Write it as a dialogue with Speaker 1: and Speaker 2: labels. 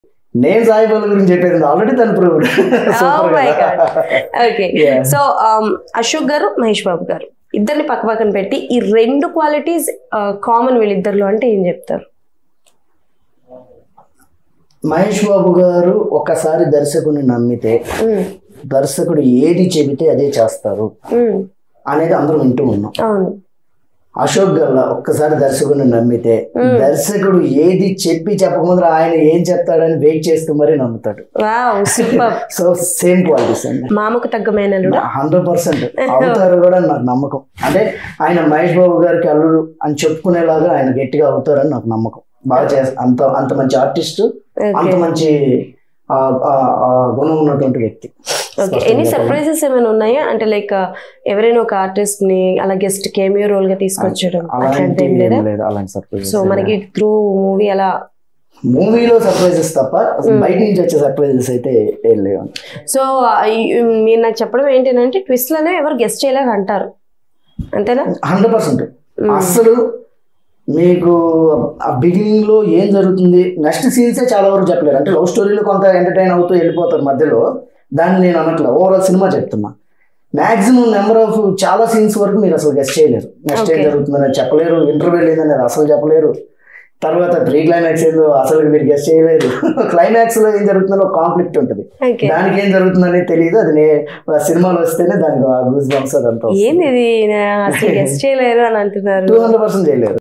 Speaker 1: నేను సాయి పల్లవి గురించి చెప్పేది ఆల్రెడీ తను proved
Speaker 2: Oh my God. Okay
Speaker 1: Yeah.
Speaker 2: So Ashok garu Mahesh బాబు గారు ఇద్దరిని పక్క పక్కన పెట్టి ఈ రెండు క్వాలిటీస్ కామన్ వీళ్ళిద్దరిలో అంటే ఏం చెప్తారు
Speaker 1: మహేష్ బాబు గారు ఒక్కసారి దర్శకుని నమ్మితే
Speaker 2: ఉమ్,
Speaker 1: దర్శకుడు ఏది చెబితే అదే చేస్తారు
Speaker 2: ఉమ్,
Speaker 1: అనేది అందరం వింటూ ఉన్నాం
Speaker 2: అవును
Speaker 1: అశోక్ గల్లా ఒక్కసారి దర్శకుడిని నమ్మితే దర్శకుడు ఏది చెప్పి చెప్పకముందు ఆయన ఏం చెప్తాడని వెయిట్ చేస్తూ మరీ నమ్ముతాడు
Speaker 2: wow super
Speaker 1: so same qualities అండి
Speaker 2: మామకు తగ్గ మేనలుడు
Speaker 1: హండ్రెడ్ పర్సెంట్ అవుతారు కూడా నాకు నమ్మకం అంటే ఆయన మహేష్ బాబు గారికి అల్లుడు అని చెప్పుకునేలాగా ఆయన గట్టిగా అవుతారని నాకు నమ్మకం బాగా చేస్తా అంత అంత మంచి ఆర్టిస్ట్ అంత మంచి ఆ, ఆ, ఆ గుణం ఉన్నటువంటి వ్యక్తి
Speaker 2: ఓకే ఎనీ సర్ప్రైజెస్ ఏమైనా ఉన్నాయా అంటే లైక్ ఎవరైనా ఒక ఆర్టిస్ట్ ని అలా గెస్ట్ కేమియో రోల్ గా తీసుకొచ్చడం అట్లాంటి
Speaker 1: అలాంటి
Speaker 2: ఏం లేదా
Speaker 1: ఏం లేదు అలాంటి సర్ప్రైజ్
Speaker 2: సో మనకి త్రూ మూవీ అలా
Speaker 1: మూవీలో సర్ప్రైజెస్ తప్ప బయట నుంచి వచ్చే సర్ప్రైజెస్ అయితే ఏం లేవు
Speaker 2: సో మీరు నాకు చెప్పడం ఏంటంటే ట్విస్ట్ లోనే ఎవరు గెస్ట్ చేయలేరు అంటారు అంతేనా
Speaker 1: హండ్రెడ్ పర్సెంట్ అసలు మీకు ఆ బిగినింగ్ లో ఏం జరుగుతుంది నెక్స్ట్ సీన్సే చాలా వరకు చెప్పలేరు అంటే లవ్ స్టోరీలో కొంత ఎంటర్టైన్ అవుతూ వెళ్ళిపోతారు మధ్యలో దాన్ని నేను అనట్లే ఓవరాల్ సినిమా చెప్తున్నా మాక్సిమం నెంబర్ ఆఫ్ చాలా సీన్స్ వరకు మీరు అసలు గెస్ట్ చేయలేరు నెక్స్ట్ ఏం
Speaker 2: Okay.
Speaker 1: జరుగుతుందని చెప్పలేరు ఇంటర్వ్యూ ఏందనేది అసలు చెప్పలేరు తర్వాత ప్రీ క్లైమాక్స్ ఏందో అసలు మీరు గెస్ట్ చేయలేరు క్లైమాక్స్ లో ఏం జరుగుతుందో కాన్ఫ్లిక్ట్ ఉంటుంది
Speaker 2: ఓకే
Speaker 1: దానికి ఏం జరుగుతుందనేది తెలియదు అది నే సినిమాలో వస్తేనే దానికి గూస్ బంప్స్ అదంతా
Speaker 2: ఏంది ఇది నా- అసలు గెస్ట్ చేయలేరు అని అంటున్నారు
Speaker 1: టూ హండ్రెడ్ పర్సెంట్ చేయలేరు